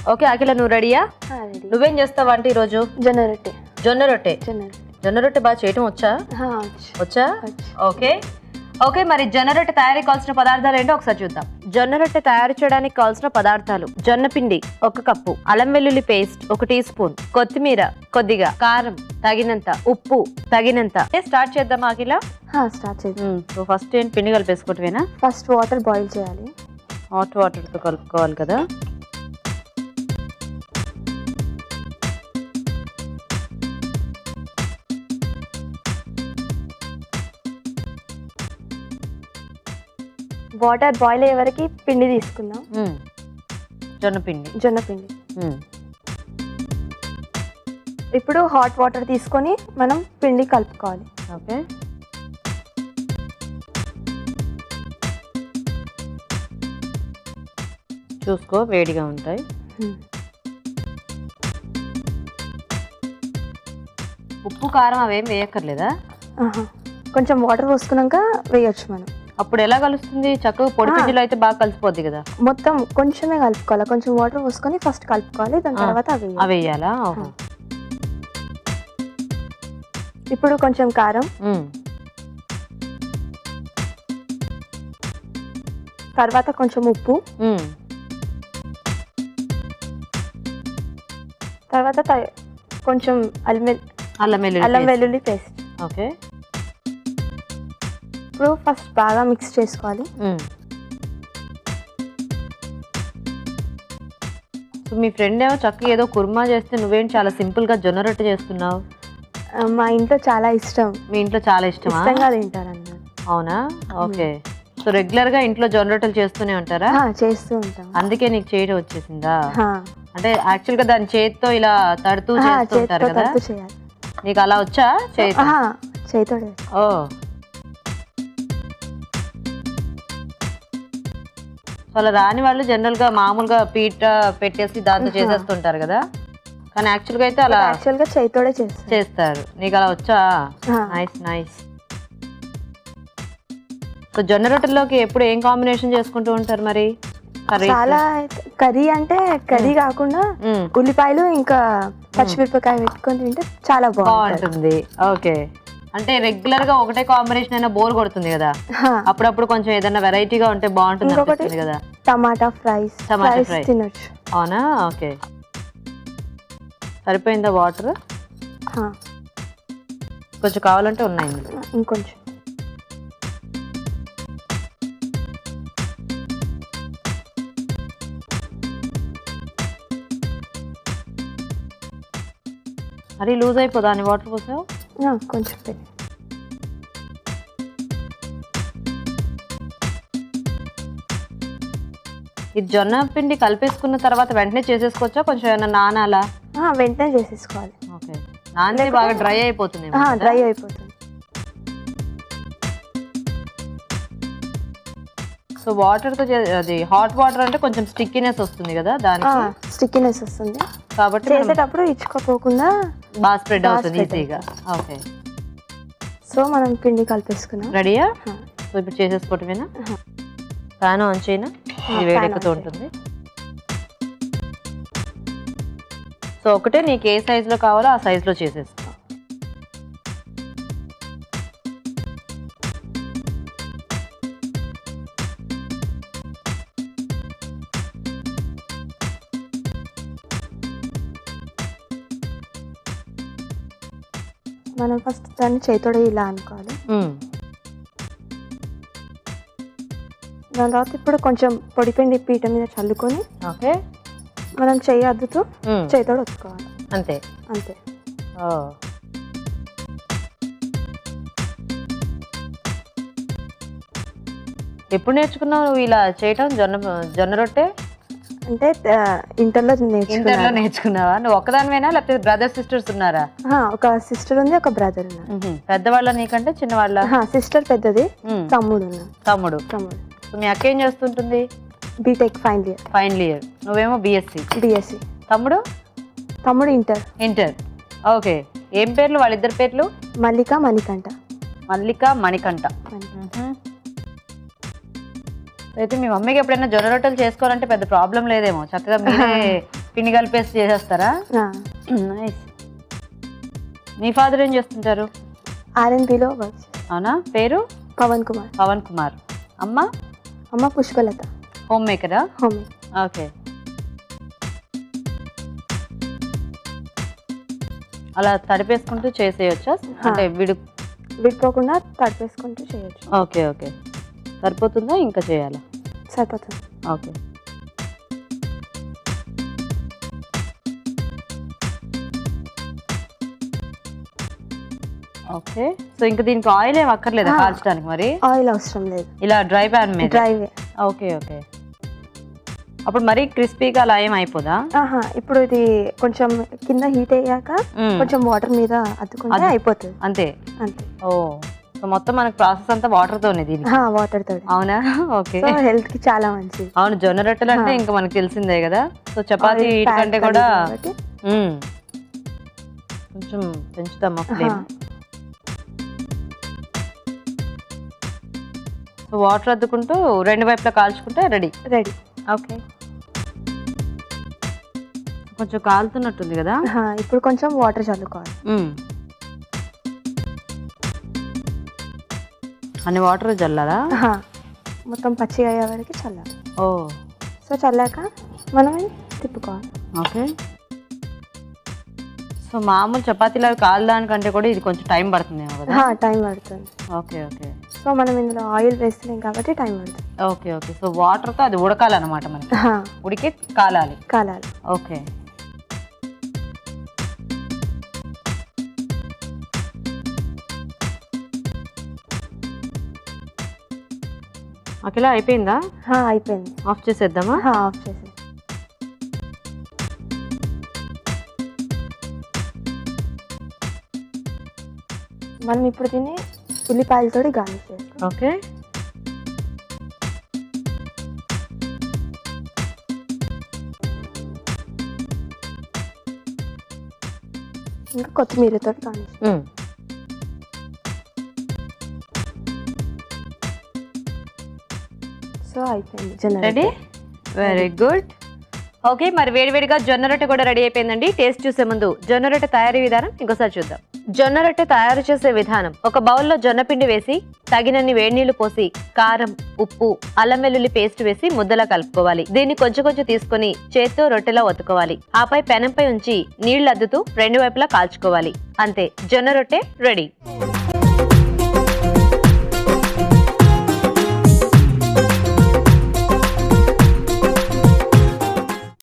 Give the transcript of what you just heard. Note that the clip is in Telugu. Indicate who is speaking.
Speaker 1: ఓకే అఖిల నువ్వు రెడీయా
Speaker 2: రెడీ
Speaker 1: నువ్వేం చేస్తావు అంటే ఈరోజు
Speaker 2: జొన్న రొట్టె
Speaker 1: జొన్న రొట్టె
Speaker 2: జొన్న రొట్టె
Speaker 1: జొన్న రొట్టె బాగా చేయటం వచ్చా
Speaker 2: ఆ, వచ్చు.
Speaker 1: వచ్చా
Speaker 2: వచ్చు.
Speaker 1: ఓకే ఓకే మరి జొన్న రొట్టె తయారీ కావాల్సిన పదార్థాలు ఏంటో ఒకసారి చూద్దాం జొన్న రొట్టె తయారు చేయడానికి కావాల్సిన పదార్థాలు జొన్న పిండి ఒక కప్పు అల్లం వెల్లుల్లి పేస్ట్ ఒక టీ స్పూన్ కొత్తిమీర కొద్దిగా కారం తగినంత ఉప్పు తగినంత స్టార్ట్ చేద్దాం అఖిల
Speaker 2: ఆ, స్టార్ట్ చేద్దాం
Speaker 1: సో ఫస్ట్ ఏంటి పిండి కలిపేసుకోవటమేనా
Speaker 2: ఫస్ట్ వాటర్ బాయిల్ చేయాలి
Speaker 1: హాట్ వాటర్తో కలుపుకోవాలి కదా
Speaker 2: వాటర్ బాయిల్ అయ్యే వరకు పిండి తీసుకుందాం
Speaker 1: మ్మ్. జొన్న పిండి
Speaker 2: జొన్న పిండి
Speaker 1: మ్మ్.
Speaker 2: ఇప్పుడు హాట్ వాటర్ తీసుకొని మనం పిండి కలుపుకోవాలి
Speaker 1: ఓకే చూసుకో వేడిగా ఉంటాయి
Speaker 2: హ్మ్.
Speaker 1: ఉప్పు కారం అవేం వేయక్కర్లేదా
Speaker 2: ఆహా. కొంచెం వాటర్ పోసుకున్నాక వేయొచ్చు మనం
Speaker 1: అప్పుడు ఎలా కలుస్తుంది చక్కగా పొడి
Speaker 2: ఆ.
Speaker 1: పిండిలో అయితే బాగా కలిసిపోద్ది కదా
Speaker 2: మొత్తం కొంచెమే కలుపుకోవాలి కొంచెం వాటర్ పోసుకొని ఫస్ట్ కలుపుకోవాలి దాని
Speaker 1: ఆ.
Speaker 2: తర్వాత అవి వేయాలి.
Speaker 1: అవి వేయాలా ఓహో.
Speaker 2: ఇప్పుడు కొంచెం కారం
Speaker 1: మ్మ్.
Speaker 2: తర్వాత కొంచెం ఉప్పు
Speaker 1: మ్మ్.
Speaker 2: తర్వాత త- కొంచెం అల్లం
Speaker 1: అల్లం వెల్లుల్లి
Speaker 2: అల్లం
Speaker 1: పేస్ట్.
Speaker 2: వెల్లుల్లి పేస్ట్
Speaker 1: ఓకే
Speaker 2: ఇప్పుడు ఫస్ట్ బాగా మిక్స్ చేసుకోవాలి
Speaker 1: మ్మ్. సో మీ ఫ్రెండ్ ఏమో చక్కగా ఏదో కుర్మా చేస్తే నువ్వేం చాలా సింపుల్ గా జొన్న రొట్టె చేస్తున్నావు
Speaker 2: ఆ, మా ఇంట్లో చాలా ఇష్టం
Speaker 1: మీ ఇంట్లో చాలా ఇష్టమా
Speaker 2: ఇష్టంగా తింటారు అన్నమాట
Speaker 1: అవునా ఓకే సో రెగ్యులర్ గా ఇంట్లో జొన్న రొట్టెలు చేస్తూనే ఉంటారా
Speaker 2: ఆ, చేస్తూ ఉంటాం
Speaker 1: అందుకే నీకు చేయడం వచ్చేసిందా
Speaker 2: ఆ.
Speaker 1: అంటే యాక్చువల్ గా దాని చేతితో ఇలా తడుతూ
Speaker 2: ఆ,
Speaker 1: చేస్తుంటారు
Speaker 2: చేతితో
Speaker 1: కదా
Speaker 2: తడుతూ చేయాలి
Speaker 1: నీకు అలా వచ్చా చేతి
Speaker 2: ఆహా, చేతితోనే
Speaker 1: ఓ సో అలా రాని వాళ్ళు జనరల్ గా మామూలుగా పీట పెట్టేసి దాంతో చేసేస్తుంటారు కదా కానీ యాక్చువల్ గా అయితే అలా
Speaker 2: యాక్చువల్ గా చేతితోనే చేస్తాం
Speaker 1: చేస్తారు నీకు అలా వచ్చా
Speaker 2: ఆ.
Speaker 1: నైస్ నైస్ సో జొన్న రొట్టెల్లోకి ఎప్పుడు ఏం కాంబినేషన్ చేసుకుంటూ ఉంటారు మరి కర్రీ
Speaker 2: చాలా కర్రీ అంటే కర్రీ కాకుండా ఉల్లిపాయలు ఇంకా పచ్చిమిరపకాయ పెట్టుకొని తింటే చాలా బాగుంటుంది
Speaker 1: బాగుంటుంది ఓకే అంటే రెగ్యులర్ గా ఒకటే కాంబినేషన్ అయినా బోర్ కొడుతుంది కదా
Speaker 2: హా,
Speaker 1: అప్పుడప్పుడు కొంచెం ఏదైనా వెరైటీగా ఉంటే బాగుంటుంది
Speaker 2: ఇంకొకటి
Speaker 1: అనిపిస్తుంది కదా
Speaker 2: tomato fries
Speaker 1: tomato
Speaker 2: fries
Speaker 1: fry.
Speaker 2: తినొచ్చు
Speaker 1: అవునా ఓకే సరిపోయిందా వాటర్
Speaker 2: హా,
Speaker 1: కొంచెం కావాలంటే ఉన్నాయి ఇందులో.
Speaker 2: ఇంకొంచెం
Speaker 1: అది లూజ్ అయిపోదా అని వాటర్ పోసావు
Speaker 2: ఆ, కొంచెం పెట్టు.
Speaker 1: ఇది జొన్న పిండి కలిపేసుకున్న తర్వాత వెంటనే చేసేసుకోవచ్చా కొంచెం ఏమైనా నానాలా
Speaker 2: ఆ, వెంటనే చేసేసుకోవాలి
Speaker 1: ఓకే నానితే బాగా డ్రై అయిపోతుంది
Speaker 2: డ్రై అయిపోతుంది
Speaker 1: సో వాటర్ తో చే- అది హాట్ వాటర్ అంటే కొంచెం స్టిక్కినెస్ వస్తుంది కదా దానికి
Speaker 2: స్టిక్కినెస్ వస్తుంది
Speaker 1: కాబట్టి మనం
Speaker 2: చేసేటప్పుడు ఇచ్చుకోపోకుండా
Speaker 1: బాగా స్ప్రెడ్
Speaker 2: బాగా
Speaker 1: అవుతుంది
Speaker 2: spread
Speaker 1: ఈజీగా ఓకే
Speaker 2: సో మనం పిండి కలిపేసుకున్నాం
Speaker 1: రెడీయా
Speaker 2: హా,
Speaker 1: సో ఇప్పుడు చేసేసుకోవటమేనా
Speaker 2: హా.
Speaker 1: ఫ్యాన్ ఆన్ చేయనా ఇది
Speaker 2: fan
Speaker 1: వేడెక్కుతూ
Speaker 2: on
Speaker 1: ఉంటుంది సో ఒకటే నీకు ఏ సైజులో కావాలో ఆ సైజులో చేసేసుకో
Speaker 2: మనం ఫస్ట్ దాన్ని చేతోడే ఇలా అనుకోవాలి
Speaker 1: మ్మ్.
Speaker 2: దాని తర్వాత ఇప్పుడు కొంచెం పొడిపిండి పీట మీద చల్లుకొని
Speaker 1: ఓకే
Speaker 2: మనం చెయ్యి అద్దుతూ
Speaker 1: మ్మ్.
Speaker 2: చేతోడు ఒత్తుకోవాలి
Speaker 1: అంతే
Speaker 2: అంతే
Speaker 1: ఓ ఎప్పుడు నేర్చుకున్నావు నువ్వు ఇలా చేయటం జొన్న జొన్న రొట్టె
Speaker 2: అంటే ఆ, ఇంటర్లో
Speaker 1: ఇంటర్లో
Speaker 2: నేర్చుకున్నాను
Speaker 1: నేర్చుకున్నావా నువ్వు ఒక్కదానివేనా లేకపోతే బ్రదర్ సిస్టర్స్ ఉన్నారా
Speaker 2: ఆ, ఒక సిస్టర్ ఉంది ఒక బ్రదర్ ఉన్నారు
Speaker 1: పెద్దవాళ్ళ నీకంటే చిన్నవాళ్ళ
Speaker 2: సిస్టర్ పెద్దది
Speaker 1: మ్మ్.
Speaker 2: తమ్ముడు ఉన్నాడు
Speaker 1: తమ్ముడు
Speaker 2: తమ్ముడు
Speaker 1: సో మీ అక్క ఏం చేస్తుంటుంది
Speaker 2: BTech final year
Speaker 1: final year నువ్వేమో బిఎస్సి
Speaker 2: బిఎస్సి
Speaker 1: తమ్ముడు
Speaker 2: తమ్ముడు ఇంటర్
Speaker 1: ఇంటర్ ఓకే ఏం పేర్లు వాళ్ళిద్దరి పేర్లు
Speaker 2: మల్లిక మణికంఠ
Speaker 1: మల్లిక మణికంఠ
Speaker 2: మణికంఠ.
Speaker 1: అయితే మీ మమ్మీకి ఎప్పుడైనా జొన్న రొట్టెలు చేసుకోవాలంటే పెద్ద ప్రాబ్లం లేదేమో చక్కగా మీరే పిండి కలిపేసి చేసేస్తారా
Speaker 2: ఆ,
Speaker 1: నైస్ మీ ఫాదర్ ఏం చేస్తుంటారు
Speaker 2: ఆర్ఎన్బిలో వర్క్ చేస్తాను.
Speaker 1: అవునా పేరు
Speaker 2: పవన్ కుమార్
Speaker 1: పవన్ కుమార్ అమ్మ
Speaker 2: అమ్మ పుష్పలత
Speaker 1: హోమ్ మేకరా
Speaker 2: హోమ్
Speaker 1: ఓకే అలా తడిపేసుకుంటూ చేసేయచ్చా అంటే విడు
Speaker 2: విడిపోకుండా తడిపేసుకుంటూ చేయొచ్చు
Speaker 1: ఓకే ఓకే సరిపోతుందా ఇంకా చేయాలా
Speaker 2: సరిపోతుంది
Speaker 1: ఓకే ఓకే సో ఇంకా దీనికి ఆయిల్ ఏం అక్కర్లేదా
Speaker 2: ఆ.
Speaker 1: కాల్చడానికి మరి
Speaker 2: ఆయిల్ అవసరం లేదు
Speaker 1: ఇలా డ్రై ప్యాన్ మీద
Speaker 2: డ్రైవే
Speaker 1: ఓకే ఓకే అప్పుడు మరీ క్రిస్పీగా అలా ఏం అయిపోదా
Speaker 2: ఆహా ఇప్పుడు ఇది కొంచెం కింద హీట్ అయ్యాక
Speaker 1: మ్మ్.
Speaker 2: కొంచెం వాటర్ మీద అద్దుకుంటే
Speaker 1: అద్దు-
Speaker 2: అయిపోతుంది
Speaker 1: అంతే
Speaker 2: అంతే
Speaker 1: ఓ సో మొత్తం మనకు ప్రాసెస్ అంతా వాటర్ తోనే దీనికి
Speaker 2: వాటర్ తోటి
Speaker 1: అవునా ఓకే
Speaker 2: సో హెల్త్ కి చాలా మంచిది
Speaker 1: అవును జొన్న రొట్టెలు అంటే
Speaker 2: ఆ.
Speaker 1: ఇంకా మనకు తెలిసిందే కదా సో చపాతీ
Speaker 2: Oil
Speaker 1: వీటి
Speaker 2: fat
Speaker 1: కంటే
Speaker 2: కలిగి
Speaker 1: కూడా
Speaker 2: కాబట్టి,
Speaker 1: మ్మ్. కొంచెం పెంచుతామా ఫ్లేమ్
Speaker 2: ఆహా.
Speaker 1: సో వాటర్ అద్దుకుంటూ రెండు వైపులా కాల్చుకుంటే రెడీ
Speaker 2: రెడీ
Speaker 1: ఓకే కొంచెం కాలుతున్నట్టుంది కదా
Speaker 2: ఆహా, ఇప్పుడు కొంచెం వాటర్ చల్లుకోవాలి
Speaker 1: మ్మ్. అన్ని వాటర్ జల్లాలా
Speaker 2: ఆహా, మొత్తం పచ్చిగా అయ్యే వరకు చల్లాలి
Speaker 1: ఓ
Speaker 2: సో చల్లాక మనం తిప్పుకోవాలి
Speaker 1: ఓకే సో మామూలు చపాతీలు అవి కాలడానికంటే కూడా ఇది కొంచెం టైం పడుతుందేమో కదా
Speaker 2: టైం పడుతుంది
Speaker 1: ఓకే ఓకే
Speaker 2: సో మనం ఇందులో ఆయిల్ వేస్తున్నాం కాబట్టి టైం పడుతుంది
Speaker 1: ఓకే ఓకే సో వాటర్తో అది ఉడకాలన్నమాట మనకి
Speaker 2: ఆహా,
Speaker 1: ఉడికి కాలాలి
Speaker 2: కాలాలి
Speaker 1: ఓకే అఖిల అయిపోయిందా
Speaker 2: ఆహా, అయిపోయింది
Speaker 1: ఆఫ్ చేసేద్దామా
Speaker 2: ఆహా, ఆఫ్ చేసి మనం ఇప్పుడు దీన్ని ఉల్లిపాయలతో గార్నిష్ చేస్తాం
Speaker 1: ఓకే
Speaker 2: ఇంకా కొత్తిమీరతో గార్నిష్
Speaker 1: మ్మ్.
Speaker 2: సో అయిపోయింది జొన్న
Speaker 1: రెడీ వెరీ గుడ్ ఓకే మరి వేడివేడిగా జొన్న రొట్టె కూడా రెడీ అయిపోయిందండి టేస్ట్ చూసే ముందు జొన్న రొట్టె తయారీ విధానం ఇంకోసారి చూద్దాం జొన్న రొట్టె తయారు చేసే విధానం ఒక బౌల్లో జొన్న పిండి వేసి తగినన్ని వేడి నీళ్లు పోసి కారం ఉప్పు అల్లం వెల్లుల్లి పేస్ట్ వేసి ముద్దలా కలుపుకోవాలి దీన్ని కొంచెం కొంచెం తీసుకొని చేత్తో రొట్టెలా ఒత్తుకోవాలి ఆపై పెనంపై ఉంచి నీళ్లు అద్దుతూ రెండు వైపులా కాల్చుకోవాలి అంతే జొన్న రొట్టె రెడీ